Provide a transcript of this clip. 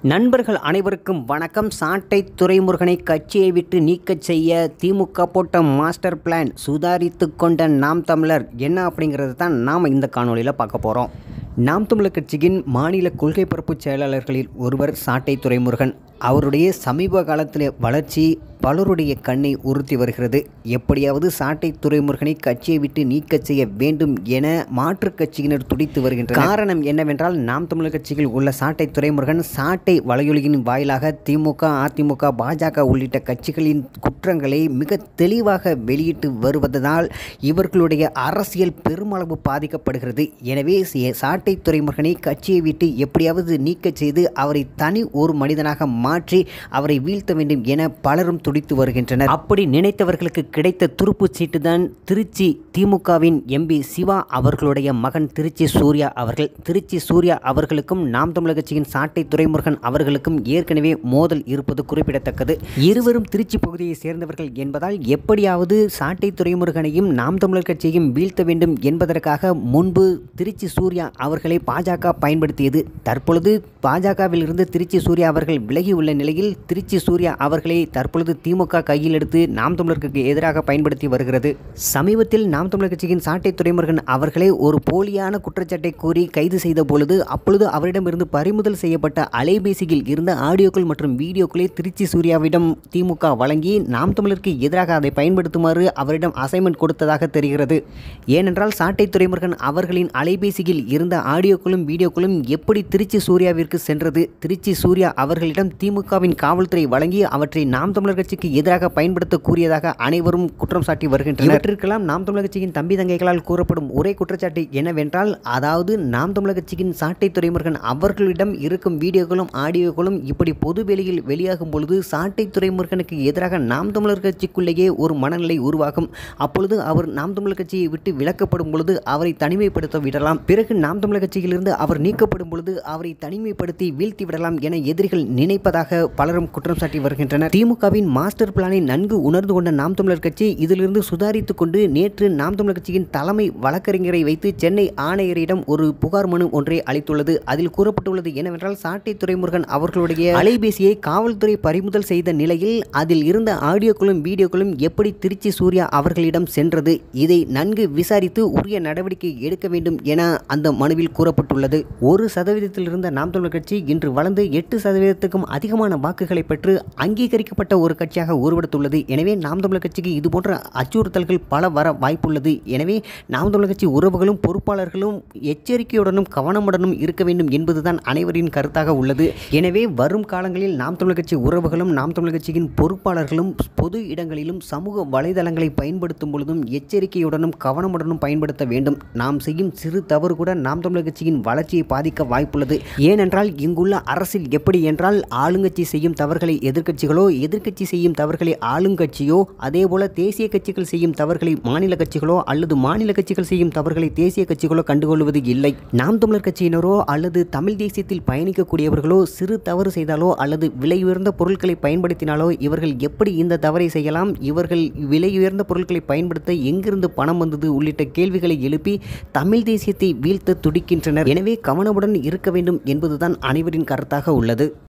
நண்பர்கள் அனைவருக்கும் வணக்கம் சாட்டை துரைமுருகனை கட்சியை விட்டு நீக்கச் செய்ய திமுக போட்ட மாஸ்டர் பிளான் சுதாரித்து கொண்ட நாம் தமிழர் என்ன அப்படிங்கிறது தான் நாம் இந்த காணொளியில் பார்க்க போகிறோம் நாம் தமிழர் கட்சியின் மாநில கொள்கை பரப்பு செயலாளர்களில் ஒருவர் சாட்டை துரைமுருகன் அவருடைய சமீப காலத்தில் வளர்ச்சி பலருடைய கண்ணை உறுத்தி வருகிறது எப்படியாவது சாட்டை துறைமுருகனை கட்சியை விட்டு நீக்கச் செய்ய வேண்டும் என மாற்றுக் கட்சியினர் துடித்து வருகின்றனர் காரணம் என்னவென்றால் நாம் தமிழர் கட்சியில் உள்ள சாட்டை துறைமுருகன் சாட்டை வலையொலியின் வாயிலாக திமுக அதிமுக பாஜக உள்ளிட்ட கட்சிகளின் குற்றங்களை மிக தெளிவாக வெளியிட்டு வருவதனால் இவர்களுடைய அரசியல் பெருமளவு பாதிக்கப்படுகிறது எனவே சி- சாட்டை துறைமுருகனை கட்சியை விட்டு எப்படியாவது நீக்கச் செய்து அவரை தனி ஒரு மனிதனாக மாற்றி அவரை வீழ்த்த வேண்டும் என பலரும் துடித்து வருகின்றனர் அப்படி நினைத்தவர்களுக்கு கிடைத்த துருப்புச் சீட்டுதான் திருச்சி திமுகவின் எம்பி சிவா அவர்களுடைய மகன் திருச்சி சூர்யா அவர்கள் திருச்சி சூர்யா அவர்களுக்கும் நாம் தமிழர் கட்சியின் சாட்டை துரைமுருகன் அவர்களுக்கும் ஏற்கனவே மோதல் இருப்பது குறிப்பிடத்தக்கது இருவரும் திருச்சி பகுதியை சேர்ந்தவர்கள் என்பதால் எப்படியாவது சாட்டை துரைமுருகனையும் நாம் தமிழர் கட்சியையும் வீழ்த்த வேண்டும் என்பதற்காக முன்பு திருச்சி சூர்யா அவர்களை பாஜக பயன்படுத்தியது தற்பொழுது பாஜகவில் இருந்து திருச்சி சூர்யா அவர்கள் விலகியுள்ள நிலையில் திருச்சி சூர்யா அவர்களை தற்பொழுது திமுக கையில் எடுத்து நாம் தமிழருக்கு எதிராக பயன்படுத்தி வருகிறது சமீபத்தில் நாம் தமிழர் கட்சியின் சாட்டை துரைமுருகன் அவர்களை ஒரு போலியான குற்றச்சாட்டை கூறி கைது செய்த பொழுது அப்பொழுது அவரிடமிருந்து பறிமுதல் செய்யப்பட்ட அலைபேசியில் இருந்த ஆடியோக்கள் மற்றும் வீடியோக்களை திருச்சி சூர்யாவிடம் திமுக வழங்கி நாம் தமிழருக்கு எதிராக அதை பயன்படுத்துமாறு அவரிடம் அசைன்மெண்ட் கொடுத்ததாக தெரிகிறது ஏனென்றால் சாட்டை துரைமுருகன் அவர்களின் அலைபேசியில் இருந்த ஆடியோக்களும் வீடியோக்களும் எப்படி திருச்சி சூர்யாவிற்கு சென்றது திருச்சி சூர்யா அவர்களிடம் திமுகவின் காவல்துறை வழங்கி அவற்றை நாம் தமிழர் கட்சிக்கு எதிராக பயன்படுத்த கூறியதாக அனைவரும் குற்றம் சாட்டி வருகின்றனர் இவற்றிற்கெல்லாம் நாம் தமிழர் கட்சியின் தம்பி தங்கைகளால் கூறப்படும் ஒரே குற்றச்சாட்டு என்னவென்றால் அதாவது நாம் தமிழர் கட்சியின் சாட்டை துறைமுருகன் அவர்களிடம் இருக்கும் வீடியோக்களும் ஆடியோக்களும் இப்படி பொது வெளியில் வெளியாகும் பொழுது சாட்டை துறைமுருகனுக்கு எதிராக நாம் தமிழர் கட்சிக்குள்ளேயே ஒரு மனநிலை உருவாகும் அப்பொழுது அவர் நாம் தமிழர் கட்சியை விட்டு விலக்கப்படும் பொழுது அவரை தனிமைப்படுத்த விடலாம் பிறகு நாம் தமிழர் கட்சியிலிருந்து அவர் நீக்கப்படும் பொழுது அவரை தனிமைப்படுத்தி வீழ்த்தி விடலாம் என எதிரிகள் நினைப்பதாக பலரும் குற்றம் சாட்டி வருகின்றனர் திமுகவின் மாஸ்டர் பிளானை நன்கு உணர்ந்து கொண்ட நாம் தமிழர் கட்சி இதிலிருந்து சுதாரித்துக் கொண்டு நேற்று நாம் தமிழர் கட்சியின் தலைமை வழக்கறிஞரை வைத்து சென்னை ஆணையரிடம் ஒரு புகார் மனு ஒன்றை அளித்துள்ளது அதில் கூறப்பட்டுள்ளது என்னவென்றால் சாட்டை துரைமுருகன் அவர்களுடைய அலைபேசியை காவல்துறை பறிமுதல் செய்த நிலையில் அதில் இருந்த ஆடியோக்களும் வீடியோக்களும் எப்படி திருச்சி சூர்யா அவர்களிடம் சென்றது இதை நன்கு விசாரித்து உரிய நடவடிக்கை எடுக்க வேண்டும் என அந்த மனுவில் கூறப்பட்டுள்ளது ஒரு சதவீதத்தில் இருந்த நாம் தமிழர் கட்சி இன்று வளர்ந்து எட்டு சதவீதத்துக்கும் அதிகமான வாக்குகளை பெற்று அங்கீகரிக்கப்பட்ட ஒரு கட்சியாக உருவெடுத்துள்ளது எனவே நாம் தமிழர் கட்சிக்கு இதுபோன்ற அச்சுறுத்தல்கள் பல வர வாய்ப்புள்ளது எனவே நாம் தமிழர் கட்சி உறவுகளும் பொறுப்பாளர்களும் எச்சரிக்கையுடனும் கவனமுடனும் இருக்க வேண்டும் என்பதுதான் அனைவரின் கருத்தாக உள்ளது எனவே வரும் காலங்களில் நாம் தமிழர் கட்சி உறவுகளும் நாம் தமிழர் கட்சியின் பொறுப்பாளர்களும் பொது இடங்களிலும் சமூக வலைதளங்களை பயன்படுத்தும் பொழுதும் எச்சரிக்கையுடனும் கவனமுடனும் பயன்படுத்த வேண்டும் நாம் செய்யும் சிறு தவறு கூட நாம் தமிழர் கட்சியின் வளர்ச்சியை பாதிக்க வாய்ப்புள்ளது ஏனென்றால் இங்குள்ள அரசில் எப்படி என்றால் ஆளுங்கட்சி செய்யும் தவறுகளை எதிர்க்கட்சிகளோ எதிர்க்கட்சி செய்யும் தவறுகளை ஆளுங்கட்சியோ அதேபோல தேசிய கட்சிகள் செய்யும் தவறுகளை மாநில கட்சிகளோ அல்லது மாநில கட்சிகள் செய்யும் தவறுகளை தேசிய கட்சிகளோ கண்டுகொள்வது இல்லை நாம் தமிழர் கட்சியினரோ அல்லது தமிழ் தேசியத்தில் பயணிக்கக்கூடியவர்களோ சிறு தவறு செய்தாலோ அல்லது விலை உயர்ந்த பொருட்களை பயன்படுத்தினாலோ இவர்கள் எப்படி இந்த தவறை செய்யலாம் இவர்கள் விலை உயர்ந்த பொருட்களை பயன்படுத்த எங்கிருந்து பணம் வந்தது உள்ளிட்ட கேள்விகளை எழுப்பி தமிழ் தேசியத்தை வீழ்த்த துடிக்கின்றனர் எனவே கவனமுடன் இருக்க வேண்டும் என்பதுதான் அனைவரின் கருத்தாக உள்ளது